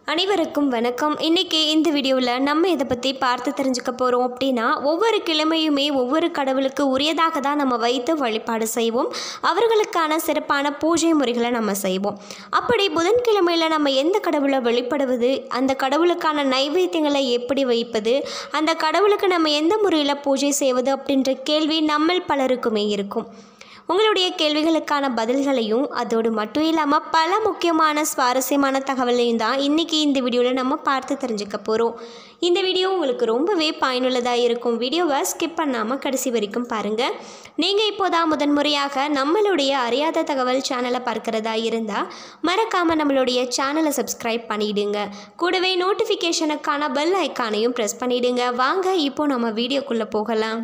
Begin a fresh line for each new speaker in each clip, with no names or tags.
அனைவருக்கும் வணக்கம் இன்றைக்கி இந்த வீடியோவில் நம்ம இதை பற்றி பார்த்து தெரிஞ்சுக்க போகிறோம் அப்படின்னா ஒவ்வொரு கிழமையுமே ஒவ்வொரு கடவுளுக்கு உரியதாக தான் நம்ம வைத்து வழிபாடு செய்வோம் அவர்களுக்கான சிறப்பான பூஜை முறைகளை நம்ம செய்வோம் அப்படி புதன்கிழமையில் நம்ம எந்த கடவுளை வழிபடுவது அந்த கடவுளுக்கான நைவேத்தியங்களை எப்படி வைப்பது அந்த கடவுளுக்கு நம்ம எந்த முறையில் பூஜை செய்வது அப்படின்ற கேள்வி நம்மள் பலருக்குமே இருக்கும் உங்களுடைய கேள்விகளுக்கான பதில்களையும் அதோடு மட்டும் இல்லாமல் பல முக்கியமான சுவாரஸ்யமான தகவலையும் தான் இன்றைக்கி இந்த வீடியோவில் நம்ம பார்த்து தெரிஞ்சுக்க போகிறோம் இந்த வீடியோ உங்களுக்கு ரொம்பவே பயனுள்ளதாக இருக்கும் வீடியோவை ஸ்கிப் பண்ணாமல் கடைசி வரைக்கும் பாருங்கள் நீங்கள் இப்போதான் முதன்முறையாக நம்மளுடைய அறியாத தகவல் சேனலை பார்க்குறதா இருந்தால் மறக்காமல் நம்மளுடைய சேனலை சப்ஸ்கிரைப் பண்ணிடுங்க கூடவே நோட்டிஃபிகேஷனுக்கான பெல் ஐக்கானையும் ப்ரெஸ் பண்ணிடுங்க வாங்க இப்போ நம்ம வீடியோக்குள்ளே போகலாம்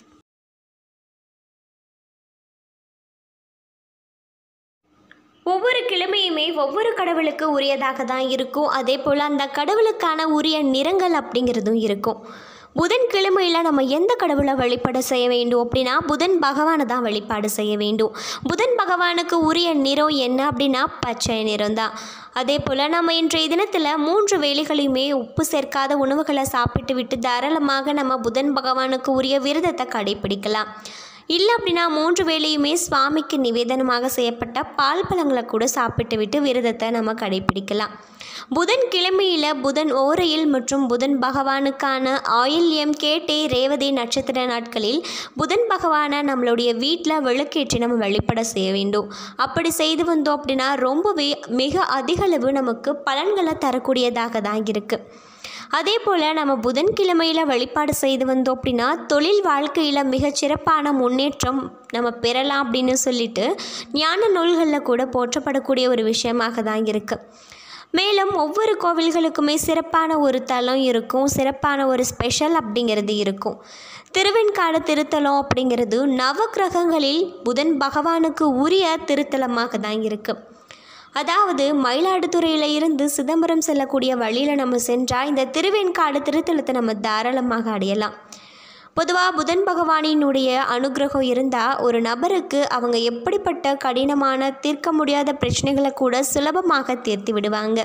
ஒவ்வொரு கிழமையுமே ஒவ்வொரு கடவுளுக்கு உரியதாக தான் இருக்கும் அதே போல் அந்த கடவுளுக்கான உரிய நிறங்கள் அப்படிங்கிறதும் இருக்கும் புதன் கிழமையில் நம்ம எந்த கடவுளை வழிபாடு செய்ய வேண்டும் அப்படின்னா புதன் பகவானை தான் வழிபாடு செய்ய வேண்டும் புதன் பகவானுக்கு உரிய நிறம் என்ன அப்படின்னா பச்சை நிறம் தான் அதே போல் நம்ம இன்றைய தினத்தில் மூன்று வேளைகளையுமே உப்பு சேர்க்காத உணவுகளை சாப்பிட்டு விட்டு தாராளமாக நம்ம புதன் பகவானுக்கு உரிய விரதத்தை கடைபிடிக்கலாம் இல்லை அப்படின்னா மூன்று வேளையுமே சுவாமிக்கு நிவேதனமாக செய்யப்பட்ட பால் பழங்களை கூட சாப்பிட்டு விட்டு விரதத்தை நம்ம கடைபிடிக்கலாம் புதன் கிழமையில் புதன் ஓரையில் மற்றும் புதன் பகவானுக்கான ஆயில்யம் கேட்டே ரேவதி நட்சத்திர நாட்களில் புதன் பகவானை நம்மளுடைய வீட்டில் விளக்கேற்றி நம்ம வழிபட செய்ய வேண்டும் அப்படி செய்து வந்தோம் அப்படின்னா ரொம்பவே மிக அதிகளவு நமக்கு பலன்களை தரக்கூடியதாக தான் இருக்குது அதே போல் நம்ம புதன்கிழமையில் வழிபாடு செய்து வந்தோம் அப்படின்னா தொழில் வாழ்க்கையில் மிகச் சிறப்பான முன்னேற்றம் நம்ம பெறலாம் அப்படின்னு சொல்லிட்டு ஞான நூல்களில் கூட போற்றப்படக்கூடிய ஒரு விஷயமாக தான் இருக்குது மேலும் ஒவ்வொரு கோவில்களுக்குமே சிறப்பான ஒரு தலம் இருக்கும் சிறப்பான ஒரு ஸ்பெஷல் அப்படிங்கிறது இருக்கும் திருவெண்காடு திருத்தலம் அப்படிங்கிறது நவக்கிரகங்களில் புதன் பகவானுக்கு உரிய திருத்தலமாக தான் இருக்குது அதாவது மயிலாடுதுறையில் இருந்து சிதம்பரம் செல்லக்கூடிய வழியில் நம்ம சென்றால் இந்த திருவெண்காடு திருத்தலத்தை நம்ம தாராளமாக அடையலாம் பொதுவாக புதன் பகவானினுடைய அனுகிரகம் இருந்தால் ஒரு நபருக்கு அவங்க எப்படிப்பட்ட கடினமான தீர்க்க முடியாத பிரச்சனைகளை கூட சுலபமாக தீர்த்து விடுவாங்க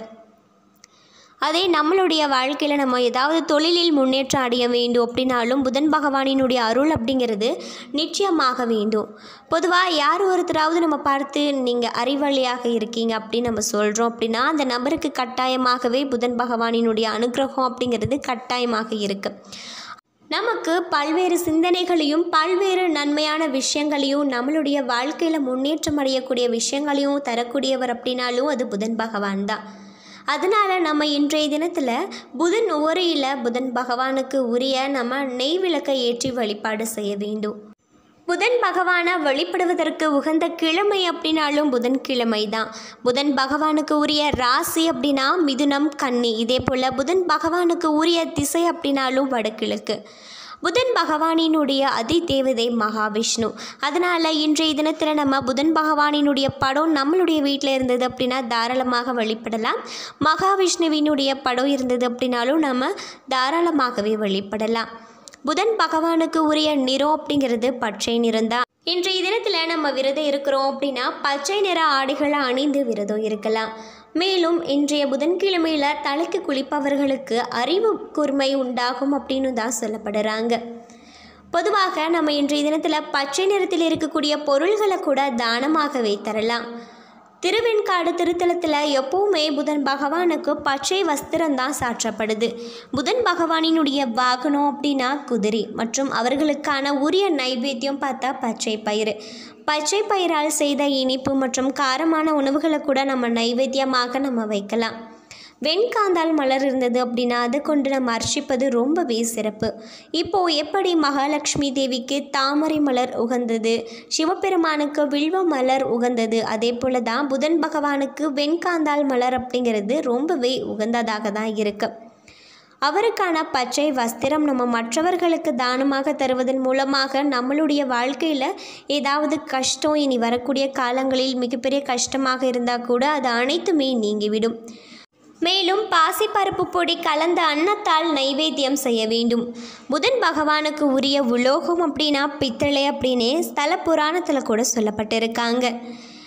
அதே நம்மளுடைய வாழ்க்கையில் நம்ம ஏதாவது தொழிலில் முன்னேற்றம் அடைய வேண்டும் அப்படின்னாலும் புதன் பகவானினுடைய அருள் அப்படிங்கிறது நிச்சயமாக வேண்டும் பொதுவாக யார் ஒருத்தராவது நம்ம பார்த்து நீங்கள் அறிவாளியாக இருக்கீங்க அப்படின்னு நம்ம சொல்கிறோம் அப்படின்னா அந்த நபருக்கு கட்டாயமாகவே புதன் பகவானினுடைய அனுகிரகம் அப்படிங்கிறது கட்டாயமாக இருக்குது நமக்கு பல்வேறு சிந்தனைகளையும் பல்வேறு நன்மையான விஷயங்களையும் நம்மளுடைய வாழ்க்கையில் முன்னேற்றம் அடையக்கூடிய விஷயங்களையும் தரக்கூடியவர் அப்படின்னாலும் அது புதன் பகவான் தான் அதனால் நம்ம இன்றைய தினத்தில் புதன் உரையில் புதன் பகவானுக்கு உரிய நம்ம நெய் விளக்கை ஏற்றி வழிபாடு செய்ய வேண்டும் புதன் பகவானை வழிபடுவதற்கு உகந்த கிழமை அப்படின்னாலும் புதன் கிழமை தான் புதன் பகவானுக்கு உரிய ராசி அப்படின்னா மிதுனம் கன்னி இதே போல் புதன் பகவானுக்கு உரிய திசை அப்படின்னாலும் வடகிழக்கு புதன் பகவானினுடைய அதி தேவதை மகாவிஷ்ணு அதனால் இன்றைய தினத்தில் நம்ம புதன் பகவானினுடைய படம் நம்மளுடைய வீட்டில் இருந்தது அப்படின்னா தாராளமாக வழிபடலாம் மகாவிஷ்ணுவினுடைய படம் இருந்தது அப்படின்னாலும் நம்ம தாராளமாகவே வழிபடலாம் புதன் பகவானுக்கு உரிய நிறம் அப்படிங்கிறது பச்சை நிறம்தான் இன்றைய தினத்தில் நம்ம விரதம் இருக்கிறோம் அப்படின்னா பச்சை நிற ஆடைகளை அணிந்து விரதம் இருக்கலாம் மேலும் இன்றைய புதன்கிழமையில் தலைக்கு குளிப்பவர்களுக்கு அறிவு கூர்மை உண்டாகும் அப்படின்னு தான் சொல்லப்படுறாங்க பொதுவாக நம்ம இன்றைய தினத்தில் பச்சை நிறத்தில் இருக்கக்கூடிய பொருள்களை கூட தானமாகவே தரலாம் திருவெண்காடு திருத்தலத்தில் எப்பவுமே புதன் பகவானுக்கு பச்சை வஸ்திரம் தான் சாற்றப்படுது புதன் பகவானினுடைய வாகனம் அப்படின்னா குதிரை மற்றும் அவர்களுக்கான உரிய நைவேத்தியம் பார்த்தா பச்சை பயிறு பச்சை பயிரால் செய்த இனிப்பு மற்றும் காரமான உணவுகளை கூட நம்ம நைவேத்தியமாக நம்ம வைக்கலாம் வெண்காந்தால் மலர் இருந்தது அப்படின்னா அதை கொண்டு நம்ம அர்ச்சிப்பது ரொம்பவே சிறப்பு இப்போது எப்படி மகாலட்சுமி தேவிக்கு தாமரை மலர் உகந்தது சிவபெருமானுக்கு வில்வ மலர் உகந்தது அதே போல தான் புதன் பகவானுக்கு வெண்காந்தால் மலர் அப்படிங்கிறது ரொம்பவே உகந்ததாக தான் இருக்குது அவருக்கான பச்சை வஸ்திரம் நம்ம மற்றவர்களுக்கு தானமாக தருவதன் மூலமாக நம்மளுடைய வாழ்க்கையில் ஏதாவது கஷ்டம் இனி வரக்கூடிய காலங்களில் மிகப்பெரிய கஷ்டமாக இருந்தால் கூட அது அனைத்துமே நீங்கிவிடும் மேலும் பாசிப்பருப்பு பொடி கலந்த அன்னத்தால் நைவேத்தியம் செய்ய வேண்டும் புதன் பகவானுக்கு உரிய உலோகம் அப்படின்னா பித்தளை அப்படின்னு ஸ்தல புராணத்தில் கூட சொல்லப்பட்டிருக்காங்க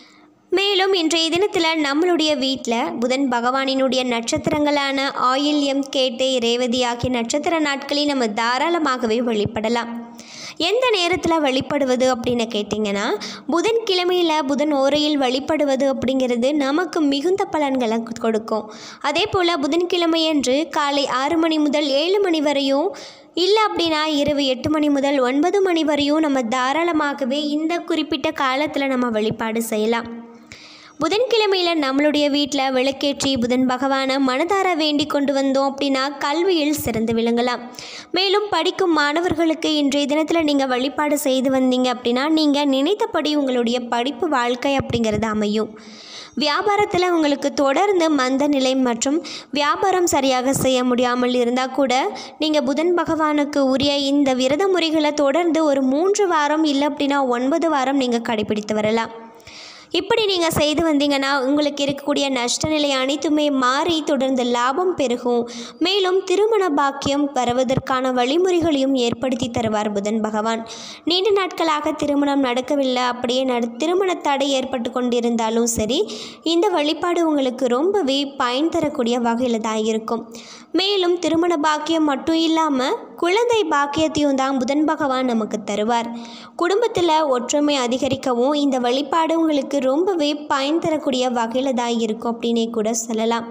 மேலும் இன்றைய தினத்தில் நம்மளுடைய வீட்டில் புதன் பகவானினுடைய நட்சத்திரங்களான ஆயில்யம் கேட்டை ரேவதி ஆகிய நட்சத்திர நாட்களில் நம்ம தாராளமாகவே வழிபடலாம் எந்த நேரத்தில் வழிபடுவது அப்படின்னு கேட்டிங்கன்னா புதன் கிழமையில் புதன் ஓரையில் வழிபடுவது அப்படிங்கிறது நமக்கு மிகுந்த பலன்களை கொடுக்கும் அதே போல் புதன்கிழமையன்று காலை ஆறு மணி முதல் ஏழு மணி வரையும் இல்லை அப்படின்னா இரவு எட்டு மணி முதல் ஒன்பது மணி வரையும் நம்ம தாராளமாகவே இந்த குறிப்பிட்ட காலத்தில் நம்ம வழிபாடு செய்யலாம் புதன்கிழமையில் நம்மளுடைய வீட்டில் விளக்கேற்றி புதன் பகவானை மனதார வேண்டி கொண்டு வந்தோம் அப்படின்னா கல்வியில் சிறந்து விளங்கலாம் மேலும் படிக்கும் மாணவர்களுக்கு இன்றைய தினத்தில் நீங்கள் வழிபாடு செய்து வந்தீங்க அப்படின்னா நீங்கள் நினைத்தபடி உங்களுடைய படிப்பு வாழ்க்கை அப்படிங்கிறது அமையும் வியாபாரத்தில் உங்களுக்கு தொடர்ந்து மந்த நிலை மற்றும் வியாபாரம் சரியாக செய்ய முடியாமல் இருந்தால் கூட நீங்கள் புதன் பகவானுக்கு உரிய இந்த விரத முறைகளை தொடர்ந்து ஒரு மூன்று வாரம் இல்லை அப்படின்னா ஒன்பது வாரம் நீங்கள் கடைபிடித்து வரலாம் இப்படி நீங்கள் செய்து வந்தீங்கன்னா உங்களுக்கு இருக்கக்கூடிய நஷ்ட நிலை அனைத்துமே மாறி தொடர்ந்து லாபம் பெருகும் மேலும் திருமண பாக்கியம் வருவதற்கான வழிமுறைகளையும் ஏற்படுத்தி தருவார் புதன் பகவான் நீண்ட நாட்களாக திருமணம் நடக்கவில்லை அப்படியே நட திருமண தடை ஏற்பட்டு கொண்டிருந்தாலும் சரி இந்த வழிபாடு உங்களுக்கு ரொம்பவே பயன் தரக்கூடிய வகையில் தான் இருக்கும் மேலும் திருமண பாக்கியம் மட்டும் இல்லாமல் குழந்தை பாக்கியத்தையும் தான் புதன் பகவான் நமக்கு தருவார் குடும்பத்தில் ஒற்றுமை அதிகரிக்கவும் இந்த வழிபாடு உங்களுக்கு ரொம்பவே பயன் தரக்கூடிய வகையில் தான் இருக்கும் அப்படின்னே கூட சொல்லலாம்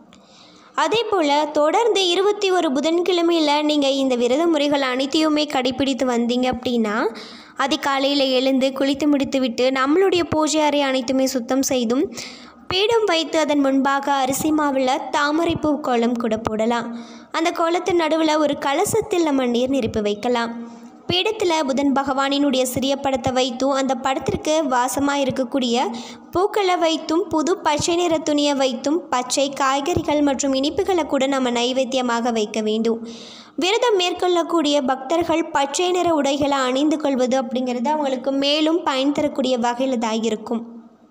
அதே போல் தொடர்ந்து இருபத்தி ஒரு புதன்கிழமையில் நீங்கள் இந்த விரத முறைகள் அனைத்தையுமே கடைபிடித்து வந்தீங்க அப்படின்னா அதிகாலையில் எழுந்து குளித்து முடித்துவிட்டு நம்மளுடைய பூஜை அறை அனைத்துமே சுத்தம் செய்தும் பீடம் வைத்து அதன் முன்பாக அரிசி மாவில் தாமரைப்பூ கோலம் கூட போடலாம் அந்த கோலத்தின் நடுவில் ஒரு கலசத்தில் நம்ம நீர் நிரப்பி வைக்கலாம் பீடத்தில் புதன் பகவானினுடைய சிறிய படத்தை வைத்தும் அந்த படத்திற்கு வாசமாக இருக்கக்கூடிய பூக்களை வைத்தும் புது பச்சை நிற துணியை வைத்தும் பச்சை காய்கறிகள் மற்றும் இனிப்புகளை கூட நம்ம நைவேத்தியமாக வைக்க வேண்டும் விரதம் மேற்கொள்ளக்கூடிய பக்தர்கள் பச்சை நிற உடைகளை அணிந்து கொள்வது அப்படிங்கிறது அவங்களுக்கு மேலும் பயன் தரக்கூடிய வகையில் தான் இருக்கும்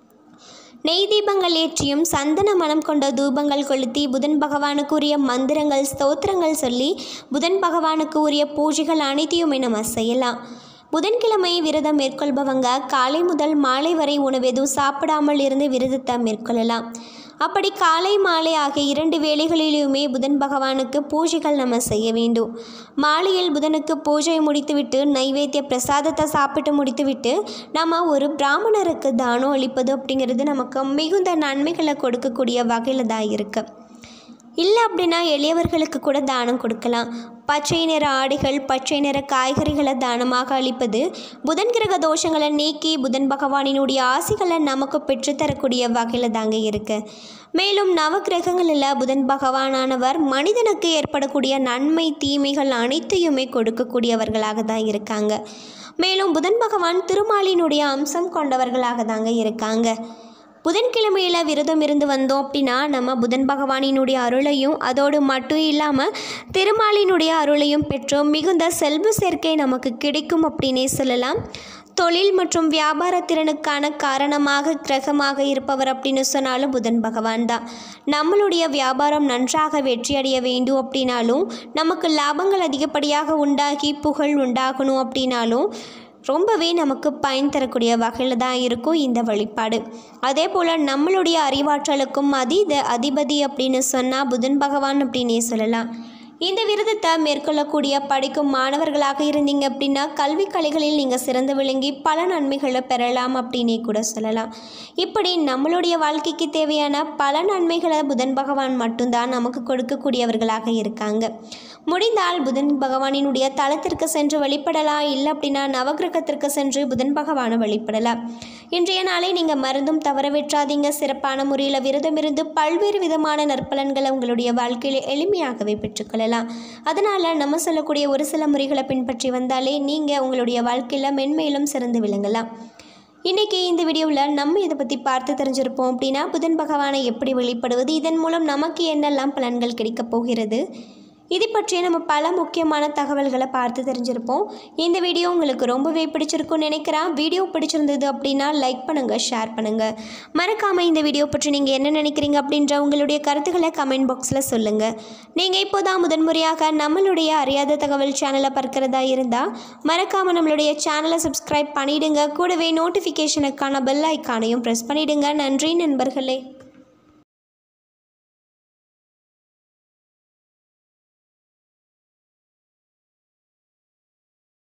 நெய் தீபங்கள் ஏற்றியும் சந்தன மனம் கொண்ட தூபங்கள் கொளுத்தி புதன் பகவானுக்கு உரிய மந்திரங்கள் ஸ்தோத்திரங்கள் சொல்லி புதன் பகவானுக்கு உரிய பூஜைகள் அனைத்தையுமே நம்ம செய்யலாம் புதன்கிழமை விரதம் மேற்கொள்பவங்க காலை முதல் மாலை வரை உணவு எதுவும் சாப்பிடாமல் இருந்து விரதத்தை மேற்கொள்ளலாம் அப்படி காலை மாலை ஆகிய இரண்டு வேளைகளிலுமே புதன் பகவானுக்கு பூஜைகள் நம்ம செய்ய வேண்டும் மாலையில் புதனுக்கு பூஜை முடித்துவிட்டு நைவேத்திய பிரசாதத்தை சாப்பிட்டு முடித்துவிட்டு நம்ம ஒரு பிராமணருக்கு தானம் அளிப்பது அப்படிங்கிறது நமக்கு மிகுந்த நன்மைகளை கொடுக்கக்கூடிய வகையில் தான் இருக்குது இல்லை அப்படின்னா எளியவர்களுக்கு கூட தானம் கொடுக்கலாம் பச்சை நிற ஆடைகள் பச்சை நிற காய்கறிகளை தானமாக அளிப்பது புதன் கிரக தோஷங்களை நீக்கி புதன் பகவானினுடைய ஆசிகளை நமக்கு பெற்றுத்தரக்கூடிய வகையில் தாங்க இருக்கு மேலும் நவக்கிரகங்களில் புதன் பகவானானவர் மனிதனுக்கு ஏற்படக்கூடிய நன்மை தீமைகள் அனைத்தையுமே கொடுக்கக்கூடியவர்களாக தான் இருக்காங்க மேலும் புதன் பகவான் திருமாலினுடைய அம்சம் கொண்டவர்களாக தாங்க இருக்காங்க புதன்கிழமையில் விரதம் இருந்து வந்தோம் அப்படின்னா நம்ம புதன் பகவானினுடைய அருளையும் அதோடு மட்டும் இல்லாமல் திருமாலினுடைய அருளையும் பெற்றோம் மிகுந்த செல்வ சேர்க்கை நமக்கு கிடைக்கும் அப்படின்னே சொல்லலாம் தொழில் மற்றும் வியாபார திறனுக்கான காரணமாக கிரகமாக இருப்பவர் அப்படின்னு சொன்னாலும் புதன் பகவான் தான் நம்மளுடைய வியாபாரம் நன்றாக வெற்றியடைய வேண்டும் அப்படின்னாலும் நமக்கு லாபங்கள் அதிகப்படியாக உண்டாகி புகழ் உண்டாகணும் அப்படின்னாலும் ரொம்பவே நமக்கு பயன் தரக்கூடிய வகையில் தான் இருக்கும் இந்த வழிபாடு அதே போல் நம்மளுடைய அறிவாற்றலுக்கும் அதீத அதிபதி அப்படின்னு சொன்னால் புதன் பகவான் அப்படின்னே சொல்லலாம் இந்த விரதத்தை மேற்கொள்ளக்கூடிய படிக்கும் மாணவர்களாக இருந்தீங்க அப்படின்னா கல்வி கலைகளில் நீங்கள் சிறந்து விளங்கி பல நன்மைகளை பெறலாம் அப்படின்னே கூட சொல்லலாம் இப்படி நம்மளுடைய வாழ்க்கைக்கு தேவையான பல நன்மைகளை புதன் பகவான் மட்டும்தான் நமக்கு கொடுக்கக்கூடியவர்களாக இருக்காங்க முடிந்தால் புதன் பகவானினுடைய தலத்திற்கு சென்று வழிபடலாம் இல்லை அப்படின்னா நவகிரகத்திற்கு சென்று புதன் பகவானை வழிபடலாம் இன்றைய நாளை நீங்கள் மருந்தும் தவற விட்டுறாதீங்க சிறப்பான முறையில் விரதம் இருந்து பல்வேறு விதமான நற்பலன்களை உங்களுடைய வாழ்க்கையில் எளிமையாகவே பெற்றுக்கொள்ளலாம் அதனால் நம்ம சொல்லக்கூடிய ஒரு சில முறைகளை பின்பற்றி வந்தாலே நீங்கள் உங்களுடைய வாழ்க்கையில் மென்மேலும் சிறந்து விளங்கலாம் இன்றைக்கி இந்த வீடியோவில் நம்ம இதை பற்றி பார்த்து தெரிஞ்சிருப்போம் அப்படின்னா புதன் பகவானை எப்படி வெளிப்படுவது இதன் மூலம் நமக்கு என்னெல்லாம் பலன்கள் கிடைக்கப் போகிறது இது பற்றிய நம்ம பல முக்கியமான தகவல்களை பார்த்து தெரிஞ்சிருப்போம் இந்த வீடியோ உங்களுக்கு ரொம்பவே பிடிச்சிருக்கும்னு நினைக்கிறேன் வீடியோ பிடிச்சிருந்தது அப்படின்னா லைக் பண்ணுங்கள் ஷேர் பண்ணுங்கள் மறக்காமல் இந்த வீடியோ பற்றி நீங்கள் என்ன நினைக்கிறீங்க அப்படின்ற உங்களுடைய கருத்துக்களை கமெண்ட் பாக்ஸில் சொல்லுங்கள் நீங்கள் இப்போ தான் முதன்முறையாக நம்மளுடைய அறியாத தகவல் சேனலை பார்க்குறதா இருந்தால் மறக்காமல் நம்மளுடைய சேனலை சப்ஸ்கிரைப் பண்ணிடுங்க கூடவே நோட்டிஃபிகேஷனுக்கான பெல் ஐக்கானையும் ப்ரெஸ் பண்ணிடுங்க நன்றி நண்பர்களே